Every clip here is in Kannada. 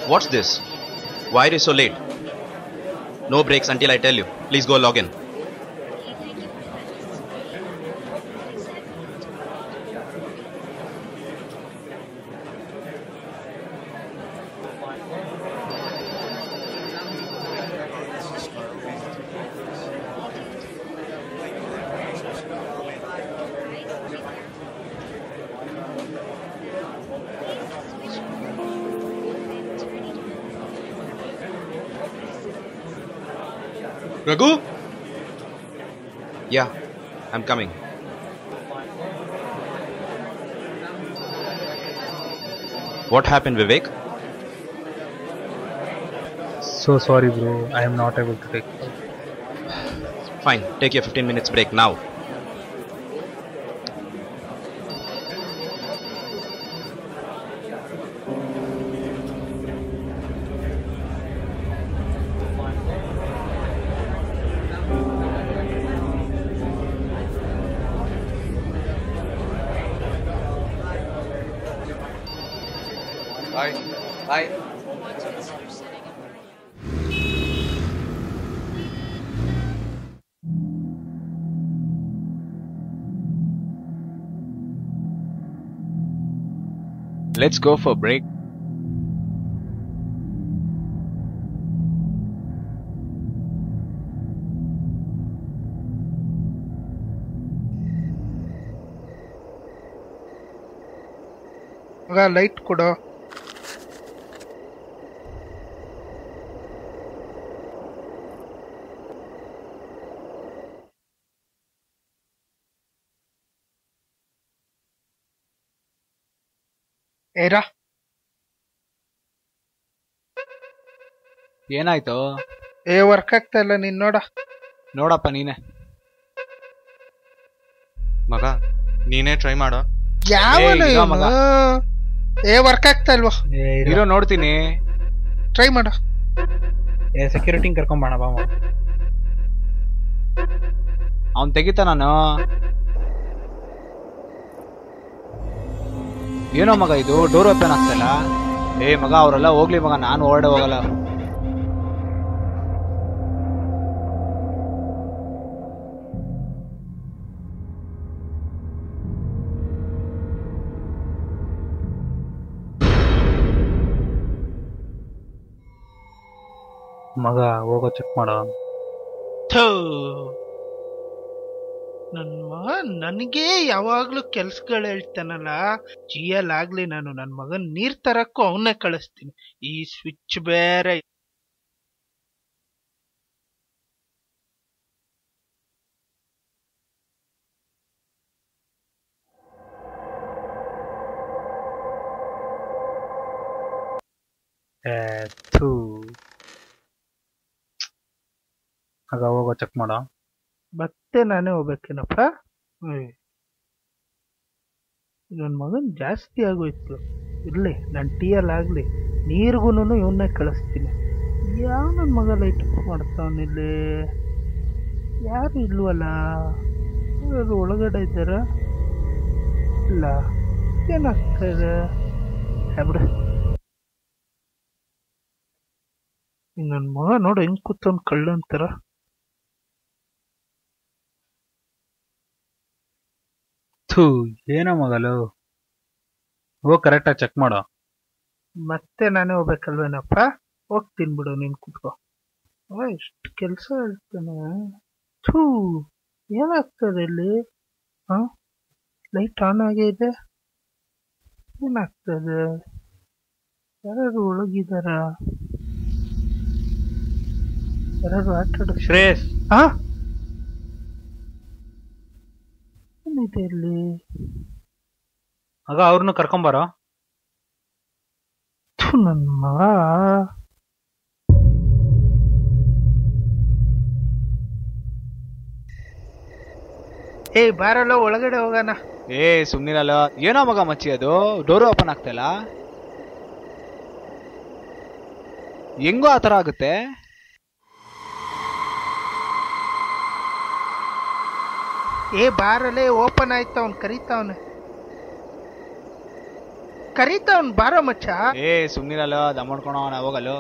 What's this? Why are you so late? No breaks until I tell you. Please go log in. Raghu? Yeah, I'm coming. What happened, Vivek? So sorry, bro. I am not able to take. Fine, take your 15 minutes break now. Bye. Bye. Let's go for break. ಮಗ ಲೈಟ್ ಕೊಡು ಏರಾ ಏನಾಯ್ತು ಏ ವರ್ಕ್ ಆಗ್ತಾ ಇಲ್ಲ ನೀನ್ ನೋಡ ನೋಡಪ್ಪ ನೀನೆ ಮಗ ನೀನೇ ಟ್ರೈ ಮಾಡೋ ಯಾವನು ಏ, ಇರೋ ಮಗ. ಏ ವರ್ಕ್ ಆಗ್ತಾ ಇಲ್ವಾ ಇರೋ ನೋಡ್ತೀನಿ ಟ್ರೈ ಮಾಡು ಏ ಸೆಕ್ಯೂರಿಟಿ ಕರ್ಕೊಂಬೋಣ ಬಾ ಮಾಮ. ಅವ್ನ್ ತೆಗಿತ ನಾನು ಏನೋ ಮಗ ಇದು ಡೋರ್ ಓಪನ್ ಆಗ್ತಲ್ಲ ಏ ಮಗ ಅವರೆಲ್ಲ ಹೋಗ್ಲಿ ಮಗ ನಾನು ಹೊರಡೆ ಹೋಗಲ್ಲ ಮಗ ಹೋಗೋ ಚೆಕ್ ಮಾಡೋ ಥೂ ನನ್ ಮಗ ನನಗೆ ಯಾವಾಗ್ಲೂ ಕೆಲ್ಸಗಳು ಹೇಳ್ತಾನಲ್ಲ ಜಿಯಲ್ ಆಗ್ಲಿ ನಾನು ನನ್ ಮಗನ್ ನೀರ್ ತರಕ್ಕೂ ಅವನ್ನೇ ಕಳಿಸ್ತೀನಿ ಈ ಸ್ವಿಚ್ ಬೇರೆ ಏ ಥೂ ಮಗ ಹೋಗೋ ಚೆಕ್ ಮಾಡೋ ಮತ್ತೆ ನಾನೇ ಹೋಗ್ಬೇಕೇನಪ್ಪ ನನ್ನ ಮಗನ್ ಜಾಸ್ತಿ ಆಗೋಯ್ತು ಇರ್ಲಿ ನನ್ನ ಟೀಯಲ್ಲಿ ಆಗ್ಲಿ ನೀರ್ಗುನು ಇವನ್ನೇ ಕಳಿಸ್ತೀನಿ ಯಾವ ನನ್ನ ಮಗ ಲೈಟ್ ಮಾಡ್ತಾವನಿಲ್ಲಿ ಯಾರು ಇಲ್ವಲ್ಲ ಯಾರು ಒಳಗಡೆ ಇದ್ದಾರ ಇಲ್ಲ ಏನಾಗ್ತಾ ಇದೆ ಬಿಡು ನನ್ನ ಮಗ ನೋಡು ಹೆಂಗ್ ಕೂತವ್ನು ಕಳ್ಳ ಅಂತಾರ ಥೂ ಏನೋ ಮಗಲು ಹೋಗ್ ಕರೆಕ್ಟಾಗಿ ಚೆಕ್ ಮಾಡೋ ಮತ್ತೆ ನಾನೇ ಹೋಗ್ಬೇಕಲ್ವೇನಪ್ಪ ಹೋಗ್ತೀನಿ ಬಿಡು ನೀನ್ ಕುತ್ಕೋ ಅವ ಎಷ್ಟು ಕೆಲಸ ಹೇಳ್ತಾನೆ ಥೂ ಏನಾಗ್ತದೆ ಇಲ್ಲಿ ಹಾ ಲೈಟ್ ಆನ್ ಆಗೇ ಇದೆ ಏನಾಗ್ತದೆ ಯಾರು ಒಳಗಿದಾರ ಯಾರು ಆಟ ಆಡ ಶ್ರೇಯಸ್ ಹಾ ಏನಿದೆ ಇಲ್ಲಿ ಮಗ ಅವ್ರನ್ನು ಕರ್ಕೊಂಬಾರೋ ಥು, ನನ್ ಮಗ ಏ ಬಾರಲ್ಲ ಒಳಗಡೆ ಹೋಗೋಣ ಏ ಸುಮ್ನಿರಲ್ಲ ಏನೋ ಮಗ ಮಚ್ಚಿ ಅದು ಡೋರ್ ಓಪನ್ ಆಗ್ತಲ್ಲ ಹೆಂಗೋ ಆ ಥರ ಆಗುತ್ತೆ ಏ ಬಾರಲ್ಲೇ ಓಪನ್ ಆಯ್ತು ಅವ್ನು ಕರೀತಾವನೆ ಕರೀತಾವ್ನ್ ಬಾರೋ ಮಚ್ಚ ಏ ಸುಮ್ನಿರಲ್ಲ ದಮ್ ಮಾಡ್ಕೊಳೋ ನಾ ಹೋಗಲು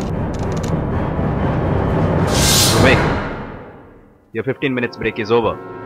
Your 15 minutes break is over.